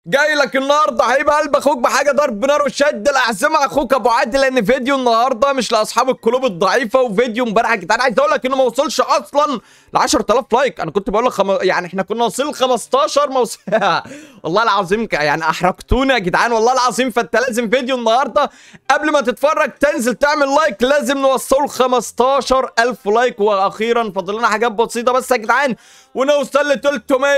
جاي لك النهارده حبيب قلب اخوك بحاجه ضرب نار وشد الاحزمه اخوك ابو عادل لان فيديو النهارده مش لاصحاب القلوب الضعيفه وفيديو امبارح يا جدعان عايز اقول لك انه ما وصلش اصلا ل 10000 لايك انا كنت بقول لك خم... يعني احنا كنا واصلين ل 15 ما وص... والله العظيم ك- يعني احرجتونا يا جدعان والله العظيم فانت لازم فيديو النهارده قبل ما تتفرج تنزل تعمل لايك لازم نوصله ل 15000 لايك واخيرا فاضل لنا حاجات بسيطه بس يا جدعان ونوصل ل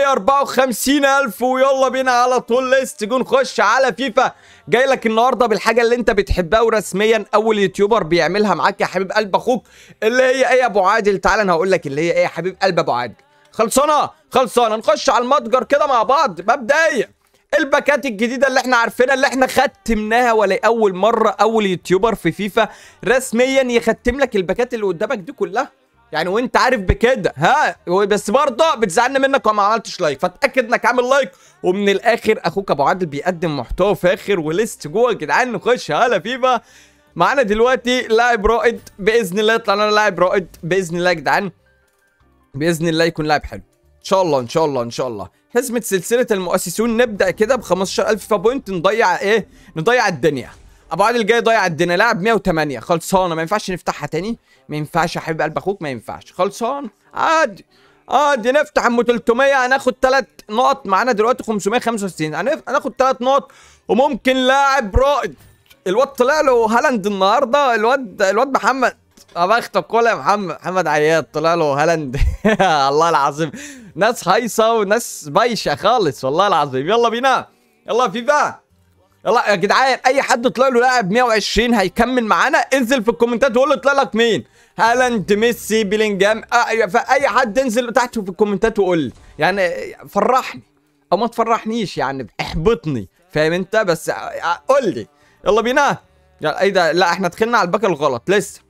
354000 ويلا بينا على طول ليست جو نخش على فيفا جاي لك النهارده بالحاجه اللي انت بتحبها ورسميا اول يوتيوبر بيعملها معاك يا حبيب قلب اخوك اللي هي ايه يا ابو عادل تعال انا هقول لك اللي هي ايه يا حبيب قلب ابو عادل خلصانه خلصانه نخش على المتجر كده مع بعض مبدئيا الباكات الجديده اللي احنا عارفينها اللي احنا ختمناها ولا اول مره اول يوتيوبر في فيفا رسميا يختم لك الباكات اللي قدامك دي كلها يعني وانت عارف بكده ها بس برضه بتزعلني منك وما عملتش لايك فاتاكد انك عامل لايك ومن الاخر اخوك ابو عادل بيقدم محتوى فاخر وليست جوه يا جدعان نخش هلا فيفا معانا دلوقتي لاعب رائد باذن الله يطلع لنا لاعب رائد باذن الله يا جدعان باذن الله يكون لاعب حلو ان شاء الله ان شاء الله ان شاء الله حزمة سلسلة المؤسسون نبدأ كده ب 15000 فيفا بوينت نضيع ايه نضيع الدنيا ابو عادل جاي يضيع الدنيا لاعب 108 خلصانه ما ينفعش نفتحها تاني ما ينفعش يا حبيب قلب اخوك ما ينفعش خلصان عادي عادي نفتح ام 300 هناخد 3 نقط معانا دلوقتي 565 هنف- هناخد 3 نقط وممكن لاعب رائد الواد طلع له هالاند النهارده الواد الواد محمد ابختك ولا يا محمد محمد عياد طلع له هالاند الله العظيم ناس هايصه وناس بايشه خالص والله العظيم يلا بينا يلا فيفا يلا يا جدعان اي حد طلع له لاعب 120 هيكمل معانا انزل في الكومنتات وقول له طلع لك مين هالاند ميسي بيلينجهام آه، فاي حد انزل تحت في الكومنتات وقول لي يعني فرحني او ما تفرحنيش يعني احبطني فاهم انت بس آه، قول لي يلا بينا يلا ايه ده لا احنا دخلنا على الباك الغلط لسه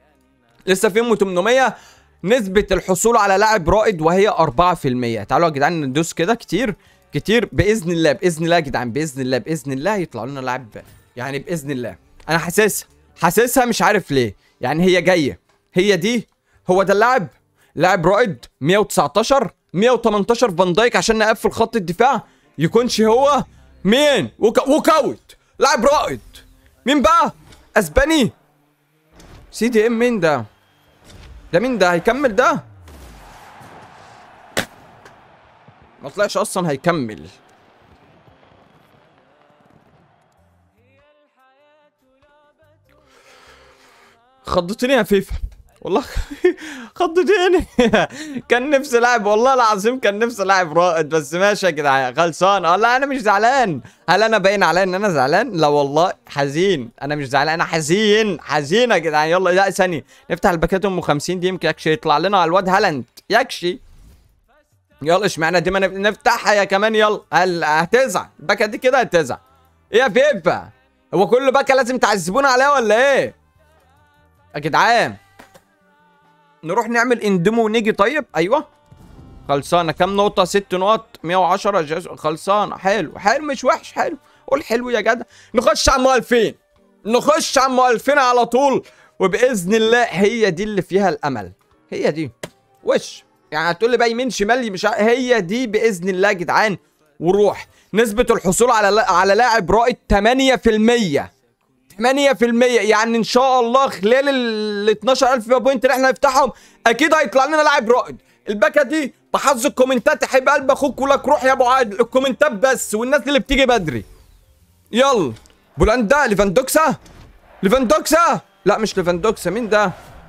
لسه في ام 800 نسبة الحصول على لاعب رائد وهي 4% تعالوا يا جدعان ندوس كده كتير كتير باذن الله باذن الله يا جدعان باذن الله باذن الله يطلع لنا لاعب يعني باذن الله انا حاسسها حاسسها مش عارف ليه يعني هي جايه هي دي هو ده اللاعب لاعب رائد 119 118 فان دايك عشان نقفل خط الدفاع يكونش هو مين وك... وكاوت لاعب رائد مين بقى اسباني سي دي ام مين ده ده مين ده هيكمل ده ما طلعش اصلا هيكمل خضتني يا فيفا والله خضتني كان نفسي لاعب والله العظيم كان نفسي لاعب رائد بس ماشي يا جدعان خلصان اه لا انا مش زعلان هل انا باين عليا ان انا زعلان لا والله حزين انا مش زعلان انا حزين حزين يا جدعان يلا لا ثانيه نفتح الباكات ام 50 دي يمكن يكشي يطلع لنا على الواد هالاند يكشي يلا اشمعنى دي ما نف- نفتحها يا كمان يلا هل هتزعل الباكه دي كده هتزعل ايه يا فيفا هو كل باكه لازم تعذبونا عليها ولا ايه يا جدعان نروح نعمل اندمو ونيجي طيب ايوه خلصانه كام نقطه ست نقط 110 جاز خلصانه حلو حلو مش وحش حلو قول حلو يا جدع نخش على ام 2000 نخش على ام 2000 على طول وباذن الله هي دي اللي فيها الامل هي دي وش يعني هتقول لي بقى يمين شمال مش ع- هي دي باذن الله يا جدعان وروح نسبة الحصول على لا- على لاعب رائد 8% 8% يعني ان شاء الله خلال ال 12000 بوينت اللي احنا نفتحهم اكيد هيطلع لنا لاعب رائد الباكه دي بحظ الكومنتات يا حبيب قلب اخوك ولك روح يا ابو عادل الكومنتات بس والناس اللي بتيجي بدري يلا بولندا ليفاندوكسا ليفاندوكسا لا مش ليفاندوكسا مين ده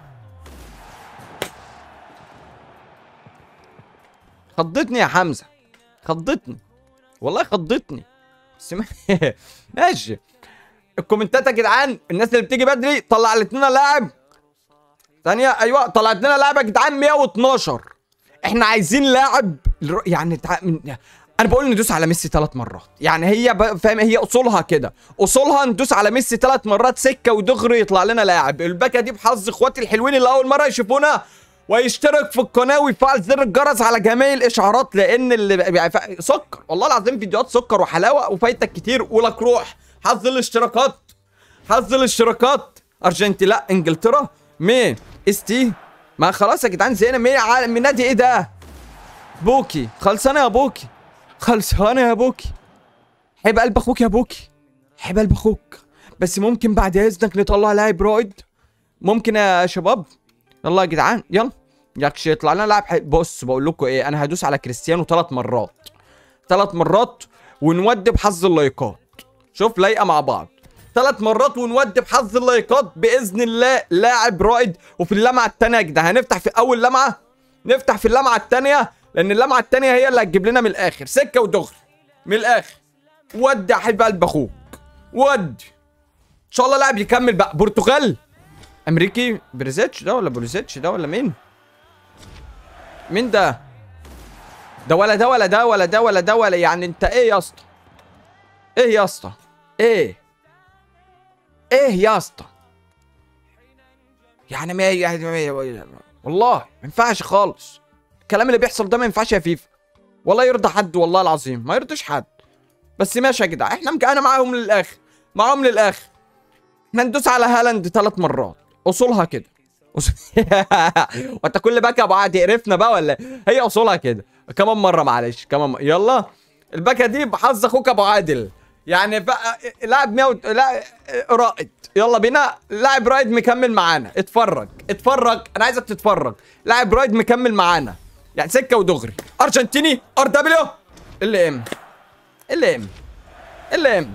خضتني يا حمزه خضتني والله خضتني بس ما- ماشي الكومنتات يا جدعان الناس اللي بتيجي بدري طلعت لنا لاعب ثانية ايوه طلعت لنا لاعب يا جدعان 112 احنا عايزين لاعب الر- يعني تع... من... انا بقول ندوس على ميسي ثلاث مرات يعني هي ب... فاهم هي اصولها كده اصولها ندوس على ميسي ثلاث مرات سكه ودغري يطلع لنا لاعب الباكه دي بحظ اخواتي الحلوين اللي اول مره يشوفونا ويشترك في القناه ويفعل زر الجرس على جميع الاشعارات لان اللي بقى- بقى ف- سكر والله العظيم فيديوهات سكر وحلاوه وفايتك كتير ولك روح حظ الاشتراكات حظ الاشتراكات ارجنتين لا انجلترا مين اس تي ما خلاص يا جدعان زينا مين عالم من نادي ايه ده بوكي خلصانه يا بوكي خلصانه يا بوكي حب قلب اخوك يا بوكي حب قلب اخوك بس ممكن بعد اذنك نطلع لاعب رائد ممكن يا شباب يلا يا جدعان يلا ياكش يطلع لنا لاعب حي... بص بقول لكم ايه انا هدوس على كريستيانو ثلاث مرات ثلاث مرات ونودي بحظ اللايكات شوف لايقه مع بعض ثلاث مرات ونودي بحظ اللايكات باذن الله لاعب رائد وفي اللمعه الثانيه يا جدعان هنفتح في اول لمعه نفتح في اللمعه الثانيه لان اللمعه الثانيه هي اللي هتجيب لنا من الاخر سكه ودغري من الاخر ودي يا حبيب قلب اخوك ودي ان شاء الله لاعب يكمل بقى برتغال امريكي بريزيتش ده ولا بوليزيتش ده ولا مين مين ده ده ولا ده ولا ده ولا ده ولا ده ولا يعني انت ايه يا اسطى ايه يا اسطى ايه ايه يا اسطى يعني ما يعني والله ما ينفعش خالص الكلام اللي بيحصل ده ما ينفعش يا فيفا والله يرضى حد والله العظيم ما يرضيش حد بس ماشي يا جدع احنا انا معاهم للاخر معاهم للاخر احنا ندوس على هالاند ثلاث مرات اصولها كده وانت كل باكا ابو عادي قرفنا بقى ولا هي اصولها كده كمان مره معلش كمان مرة. يلا الباكا دي بحظ اخوك ابو عادل يعني بقى لاعب 100 و... لا رائد يلا بينا لاعب رائد مكمل معانا اتفرج اتفرج انا عايزك تتفرج لاعب رائد مكمل معانا يعني سكه ودغري ارجنتيني ار دبليو ال ام ال ام ال ام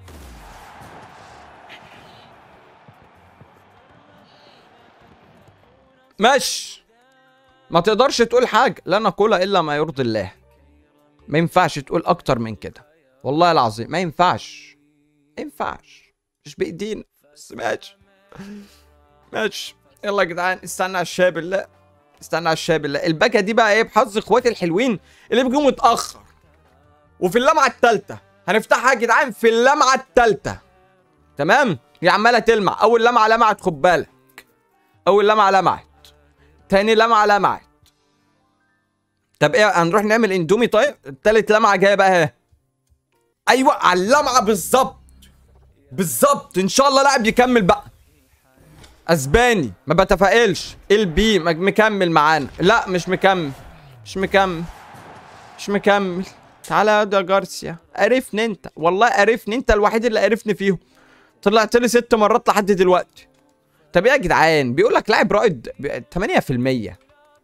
ماشي ما تقدرش تقول حاجة لا نقول إلا ما يرضي الله ما ينفعش تقول أكتر من كده والله العظيم ما ينفعش ما ينفعش مش بإيدينا بس ماشي ماشي يلا يا جدعان استنى على الشاي بالله استنى على الشاي بالله الباكة دي بقى ايه بحظ اخواتي الحلوين اللي بيجوا متأخر وفي اللمعة التالتة هنفتحها يا جدعان في اللمعة التالتة تمام هي عمالة تلمع أول لمعة لمعت خد بالك أول لمعة لمعت تاني لمعة لمعت طب ايه هنروح نعمل اندومي طيب التالت لمعة جاية بقى اهي ايوه على اللمعة بالظبط بالظبط ان شاء الله لاعب يكمل بقى اسباني ما بتفائلش البي مكمل معانا لا مش مكمل مش مكمل مش مكمل تعالى يا ده جارسيا قرفني انت والله قرفني انت الوحيد اللي قرفني فيهم طلعت لي ست مرات لحد دلوقتي طب ايه يا جدعان بيقول لك لاعب رائد 8%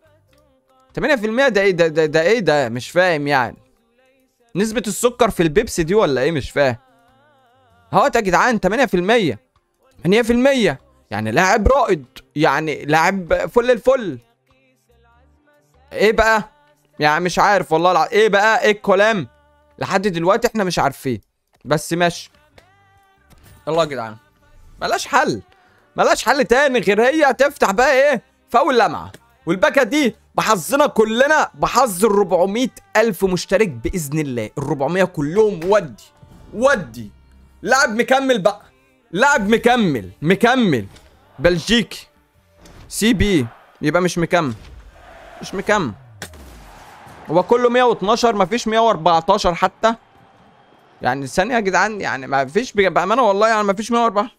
8% ده ايه ده, ده ده ايه ده مش فاهم يعني نسبة السكر في البيبسي دي ولا ايه مش فاهم اهوت يا جدعان 8% 8% يعني لاعب رائد يعني لاعب فل الفل ايه بقى يعني مش عارف والله الع... ايه بقى ايه الكلام لحد دلوقتي احنا مش عارفين بس ماشي يلا يا جدعان ملاش حل ملاش حل تاني غير هي تفتح بقى ايه في اول لمعه والباكه دي بحظنا كلنا بحظ ال 400 الف مشترك باذن الله ال 400 كلهم ودي ودي لاعب مكمل بقى لاعب مكمل مكمل بلجيكي سي بي يبقى مش مكمل مش مكمل هو كله 112 مفيش 114 حتى يعني ثانية يا جدعان يعني ما فيش بأمانة والله يعني ما فيش 104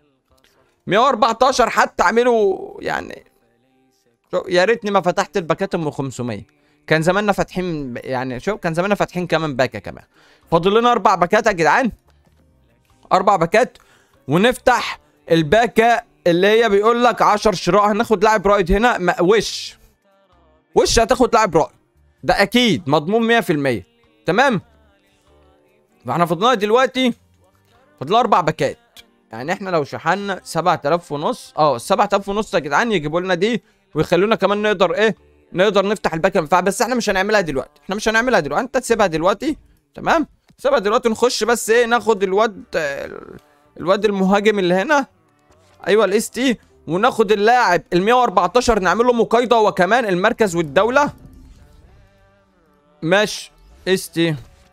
114 حتى اعملوا يعني يا ريتني ما فتحت الباكات ام 500 كان زماننا فاتحين يعني شوف كان زماننا فاتحين كمان باكه كمان فاضل لنا اربع باكات يا جدعان اربع باكات ونفتح الباكه اللي هي بيقول لك 10 شراء هناخد لاعب رائد هنا وش وش هتاخد لاعب رائد ده اكيد مضمون 100% تمام فاحنا فضلنا دلوقتي فضلنا اربع باكات يعني احنا لو شحنا 7000 ونص اه 7000 ونص يا جدعان يجيبوا لنا دي ويخلونا كمان نقدر ايه نقدر نفتح الباك المنفعه بس احنا مش هنعملها دلوقتي احنا مش هنعملها دلوقتي انت تسيبها دلوقتي تمام سيبها دلوقتي نخش بس ايه ناخد الواد الواد المهاجم اللي هنا ايوه الاس تي وناخد اللاعب ال 114 نعمل له مقايضه هو كمان المركز والدوله ماشي اس تي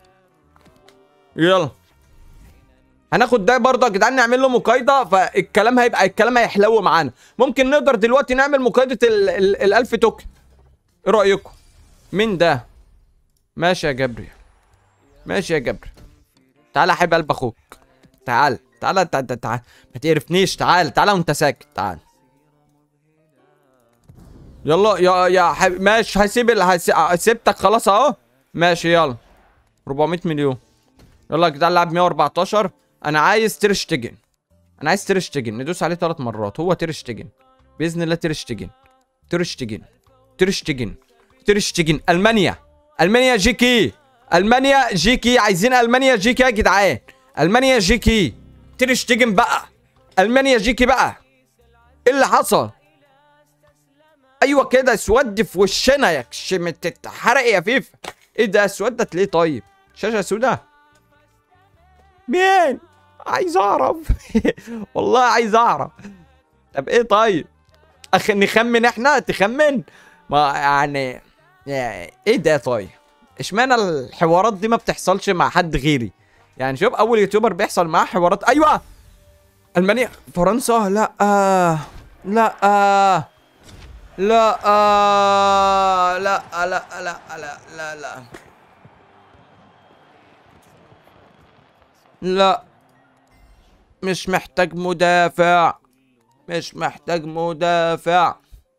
يلا هناخد ده برضه يا جدعان نعمل له مقايضه فالكلام هيبقى الكلام هيحلو معانا ممكن نقدر دلوقتي نعمل مقايضه ال 1000 توكن ايه رايكم مين ده ماشي يا جبري ماشي يا جبري تعالى يا حبيب قلب اخوك تعال تعال تعال تعال ما تقرفنيش تعال تعال وانت ساكت تعال يلا يا يا حبيب ماشي هسيب ال... هسيبتك خلاص اهو ماشي يلا 400 مليون يلا يا جدعان لاعب 114 انا عايز تيرشتجن انا عايز تيرشتجن ندوس عليه ثلاث مرات هو تيرشتجن باذن الله تيرشتجن تيرشتجن تيرشتجن تيرشتجن المانيا المانيا جيكي المانيا جيكي عايزين المانيا جيكي يا جدعان المانيا جيكي تيرشتجن بقى المانيا جيكي بقى ايه اللي حصل ايوه كده اسود في وشنا يا كشم تتحرق يا فيفا ايه ده اسودت ليه طيب شاشه سودا مين عايز اعرف والله عايز اعرف طب ايه طيب اخ نخمن احنا تخمن ما يعني يعني ايه ده طيب اشمعنى الحوارات دي ما بتحصلش مع حد غيري يعني شوف اول يوتيوبر بيحصل معاه حوارات ايوه المانيا فرنسا لا لا لا لا لا لا لا لا لا لا مش محتاج مدافع مش محتاج مدافع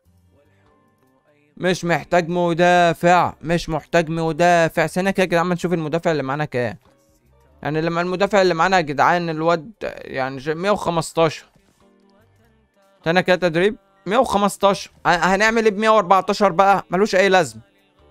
مش محتاج مدافع مش محتاج مدافع سنة كده يا جدعان ما نشوف المدافع اللي معانا كام يعني لما المدافع اللي معانا يا جدعان الواد يعني 115 سنة كده تدريب 115 هنعمل ايه ب 114 بقى ملوش اي لازمه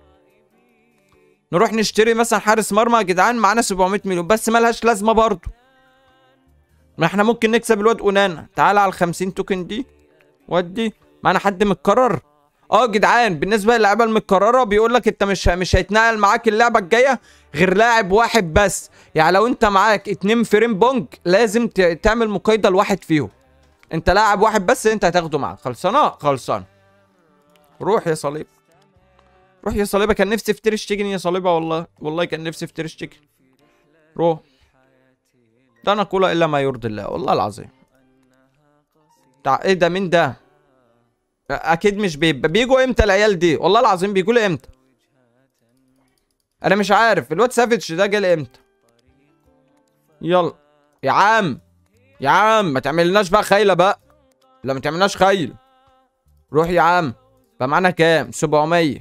نروح نشتري مثلا حارس مرمى يا جدعان معانا 700 مليون بس ملهاش لازمه برضه ما احنا ممكن نكسب الواد اونانا تعال على ال 50 توكن دي ودي معانا حد متكرر اه يا جدعان بالنسبه للعيبه المتكرره بيقول لك انت مش مش هيتنقل معاك اللعبه الجايه غير لاعب واحد بس يعني لو انت معاك اتنين فريم بونج لازم تعمل مقايضه لواحد فيهم انت لاعب واحد بس انت هتاخده معاك خلصانه خلصان روح يا صليب روح يا صليبه كان نفسي في تريش تشيكن يا صليبه والله والله كان نفسي في تريش تشيكن روح لا نقول الا ما يرضي الله والله العظيم تع... ايه ده مين ده اكيد مش بيبقى بيجوا امتى العيال دي والله العظيم بيجوا لي امتى انا مش عارف الواد سافيتش ده جالي امتى يلا يا عم يا عم ما تعملناش بقى خيله بقى لا ما تعملناش خيل روح يا عم بقى معانا كام 700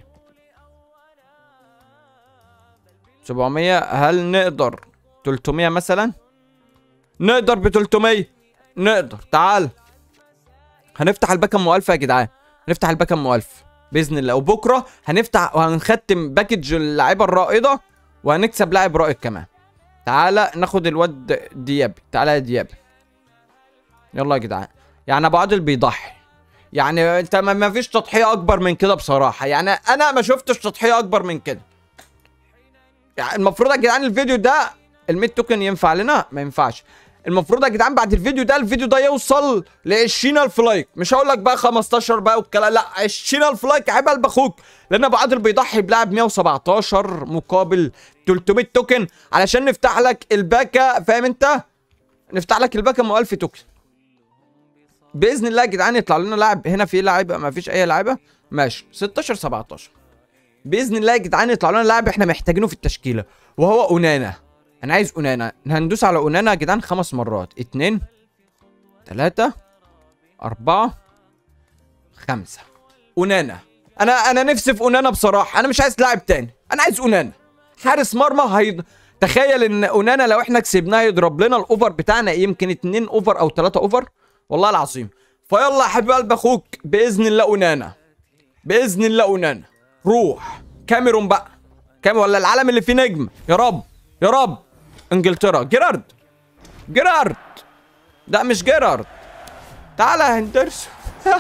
700 هل نقدر 300 مثلا نقدر ب 300 نقدر تعال هنفتح الباك ام 1000 يا جدعان هنفتح الباك ام 1000 باذن الله وبكره هنفتح وهنختم باكج اللعيبه الرائده وهنكسب لاعب رائد كمان تعالى ناخد الواد ديابي تعالى يا ديابي يلا يا جدعان يعني ابو عادل بيضحي يعني انت ما فيش تضحيه اكبر من كده بصراحه يعني انا ما شفتش تضحيه اكبر من كده يعني المفروض يا جدعان الفيديو ده ال 100 توكن ينفع لنا ما ينفعش المفروض يا جدعان بعد الفيديو ده الفيديو ده يوصل ل 20000 لايك مش هقول لك بقى 15 بقى والكلام لا 20000 لايك عيب قلب اخوك لان ابو عادل بيضحي بلاعب 117 مقابل 300 توكن علشان نفتح لك الباكا فاهم انت نفتح لك الباكا ام 1000 توكن باذن الله يا جدعان يطلع لنا لاعب هنا في لعيبه ما فيش اي لعيبه ماشي 16 17 باذن الله يا جدعان يطلع لنا لاعب احنا محتاجينه في التشكيله وهو اونانا انا عايز اونانا هندوس على اونانا يا جدعان خمس مرات اتنين تلاتة أربعة خمسة اونانا انا انا نفسي في اونانا بصراحة انا مش عايز لاعب تاني انا عايز اونانا حارس مرمى هيض... تخيل ان اونانا لو احنا كسبناه يضرب لنا الاوفر بتاعنا يمكن اتنين اوفر او تلاتة اوفر والله العظيم فيلا يا حبيب قلب اخوك باذن الله اونانا باذن الله اونانا روح كاميرون بقى كام ولا العالم اللي فيه نجم يا رب يا رب انجلترا جيرارد جيرارد ده مش جيرارد تعالى يا هندرسون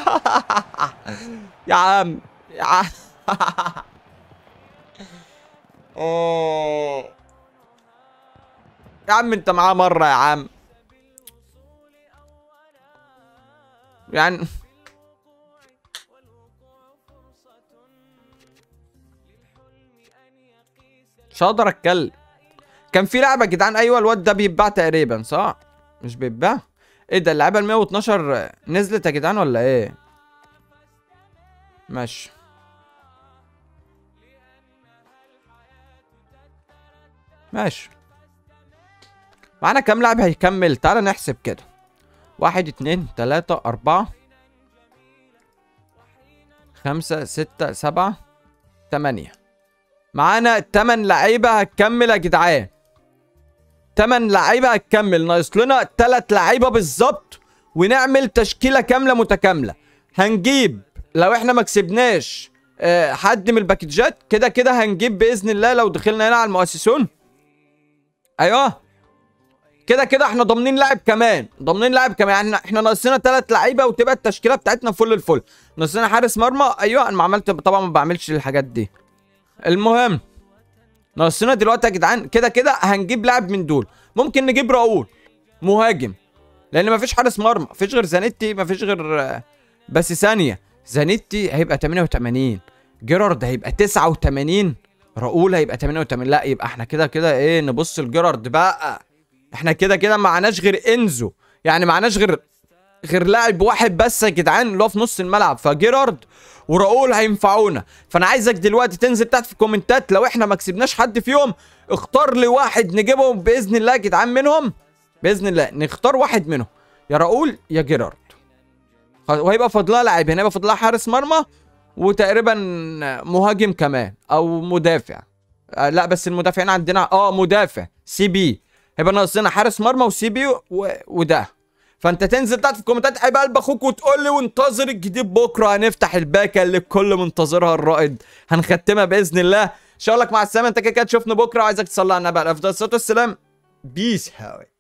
يا عم يا عم يا عم انت معاه مره يا عم يعني مش هقدر اتكلم كان في لعبه يا جدعان ايوه الواد ده بيتباع تقريبا صح مش بيتباع ايه ده اللعبه ال 112 نزلت يا جدعان ولا ايه ماشي ماشي معانا كام لاعب هيكمل تعالى نحسب كده واحد اتنين تلاتة أربعة خمسة ستة سبعة تمانية معانا تمن لعيبة هتكمل يا جدعان 8 لعيبه هتكمل ناقص لنا 3 لعيبه بالظبط ونعمل تشكيله كامله متكامله هنجيب لو احنا ما كسبناش آه، حد من الباكجات كده كده هنجيب باذن الله لو دخلنا هنا على المؤسسون ايوه كده كده احنا ضامنين لاعب كمان ضامنين لاعب كمان يعني احنا ناقصنا ثلاث لعيبه وتبقى التشكيله بتاعتنا فل الفل ناقصنا حارس مرمى ايوه انا ما عملت طبعا ما بعملش الحاجات دي المهم ناقصنا دلوقتي يا جدعان كده كده هنجيب لاعب من دول ممكن نجيب راؤول مهاجم لان مفيش حارس مرمى مفيش غير زانيتي مفيش غير آه، بس ثانيه زانيتي هيبقى 88 جيرارد هيبقى 89 راؤول هيبقى 88 لا يبقى احنا كده كده ايه نبص لجيرارد بقى احنا كده كده معناش غير انزو يعني معناش غير غير لاعب واحد بس يا جدعان اللي هو في نص الملعب فجيرارد وراؤول هينفعونا فانا عايزك دلوقتي تنزل تحت في الكومنتات لو احنا ما كسبناش حد فيهم اختار لي واحد نجيبه باذن الله يا جدعان منهم باذن الله نختار واحد منهم يا راؤول يا جيرارد خلاص، وهيبقى فاضلها لاعبين هيبقى فاضلها حارس مرمى وتقريبا مهاجم كمان او مدافع آه لا بس المدافعين عندنا اه مدافع سي بي هيبقى ناقصنا حارس مرمى وسي بي و... وده فانت تنزل تحت في الكومنتات حبيب قلب اخوك وتقول لي وانتظر الجديد بكره هنفتح الباكه اللي الكل منتظرها الرائد هنختمها باذن الله ان شاء الله لك مع السلامه انت كده كده تشوفنا بكره وعايزك تصلي على النبي عليه افضل الصلاه والسلام بيس هاوي